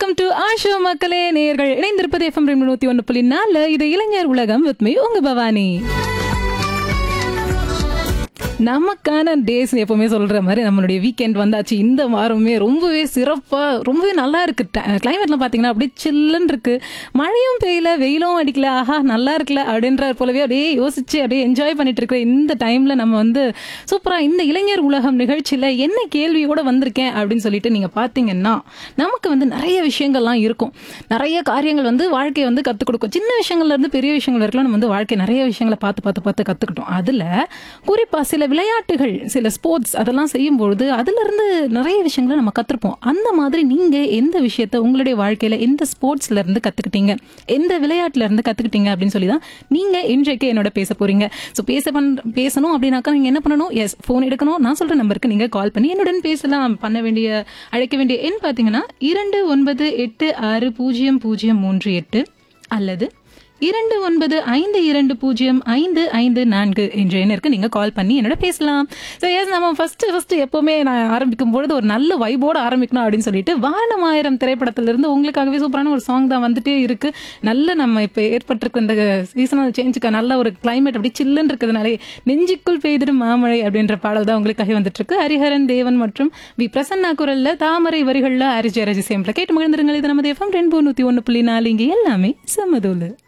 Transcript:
welcome to ஆஷோ மக்களே நேயர்கள் இணைந்திருப்பது எஃப்எம் ரெண்டு நூத்தி ஒன்று புள்ளி நாலு இது இளைஞர் உலகம் வித் மீ உங்க பவானி நமக்கான டேஸ் எப்பவுமே சொல்ற மாதிரி நம்மளுடைய வீக்கெண்ட் வந்தாச்சு இந்த வாரமே ரொம்பவே சிறப்பா ரொம்பவே நல்லா இருக்கு கிளைமேட்ல பாத்தீங்கன்னா அப்படியே சில்லுன்னு இருக்கு மழையும் பெய்யல வெயிலும் அடிக்கல ஆஹா நல்லா இருக்குல்ல அப்படின்ற போலவே அப்படியே யோசிச்சு அப்படியே என்ஜாய் பண்ணிட்டு இருக்கிற இந்த டைம்ல நம்ம வந்து சூப்பரா இந்த இளைஞர் உலகம் நிகழ்ச்சியில என்ன கேள்வியோட வந்திருக்கேன் அப்படின்னு சொல்லிட்டு நீங்க பாத்தீங்கன்னா நமக்கு வந்து நிறைய விஷயங்கள்லாம் இருக்கும் நிறைய காரியங்கள் வந்து வாழ்க்கையை வந்து கத்துக் கொடுக்கும் சின்ன விஷயங்கள்ல இருந்து பெரிய விஷயங்கள் வரைக்கும் நம்ம வந்து வாழ்க்கை நிறைய விஷயங்களை பார்த்து பார்த்து பார்த்து கத்துக்கிட்டோம் அதுல குறிப்பா சில விளையாட்டுகள் சில ஸ்போர்ட்ஸ் அதெல்லாம் செய்யும்பொழுது அதுல இருந்து நிறைய விஷயங்களை நம்ம கத்துருப்போம் அந்த மாதிரி நீங்க எந்த விஷயத்த உங்களுடைய வாழ்க்கையில எந்த ஸ்போர்ட்ஸ்ல இருந்து கத்துக்கிட்டீங்க எந்த விளையாட்டுல இருந்து கத்துக்கிட்டீங்க அப்படின்னு சொல்லி தான் நீங்க இன்றைக்கு என்னோட பேச போறீங்க ஸோ பேச பண் பேசணும் அப்படின்னாக்கா நீங்க என்ன பண்ணணும் எஸ் ஃபோன் எடுக்கணும் நான் சொல்ற நம்பருக்கு நீங்க கால் பண்ணி என்னுடன் பேசலாம் பண்ண வேண்டிய அழைக்க வேண்டிய எண் பாத்தீங்கன்னா இரண்டு ஒன்பது எட்டு ஆறு பூஜ்ஜியம் பூஜ்ஜியம் மூன்று எட்டு அல்லது இரண்டு ஒன்பது ஐந்து இரண்டு பூஜ்ஜியம் ஐந்து ஐந்து நான்கு என்ற எண்ணிற்கு நீங்க கால் பண்ணி என்னோட பேசலாம் ஸோ எஸ் நம்ம ஃபர்ஸ்ட் ஃபர்ஸ்ட் எப்பவுமே நான் ஆரம்பிக்கும் பொழுது ஒரு நல்ல வைபோட ஆரம்பிக்கணும் அப்படின்னு சொல்லிட்டு வானம் ஆயிரம் திரைப்படத்திலிருந்து உங்களுக்காகவே சூப்பரான ஒரு சாங் தான் வந்துட்டே இருக்கு நல்ல நம்ம இப்போ ஏற்பட்டிருக்க இந்த சீசனல் சேஞ்சுக்கு நல்ல ஒரு கிளைமேட் அப்படி சில்லுன்னு இருக்கிறதுனாலே நெஞ்சுக்குள் பெய்திடும் மாமழை அப்படின்ற பாடல் தான் உங்களுக்காக வந்துட்டு இருக்கு ஹரிஹரன் தேவன் மற்றும் வி பிரசன்னா குரல்ல தாமரை வரிகள்ல அரிஜி அரஜி சேம்ல கேட்டு மகிழ்ந்துருங்கள் இது நம்ம எஃப்எம் ரெண்டு நூத்தி ஒன்று புள்ளி நாலு இங்கே எல்லாமே சமதூலு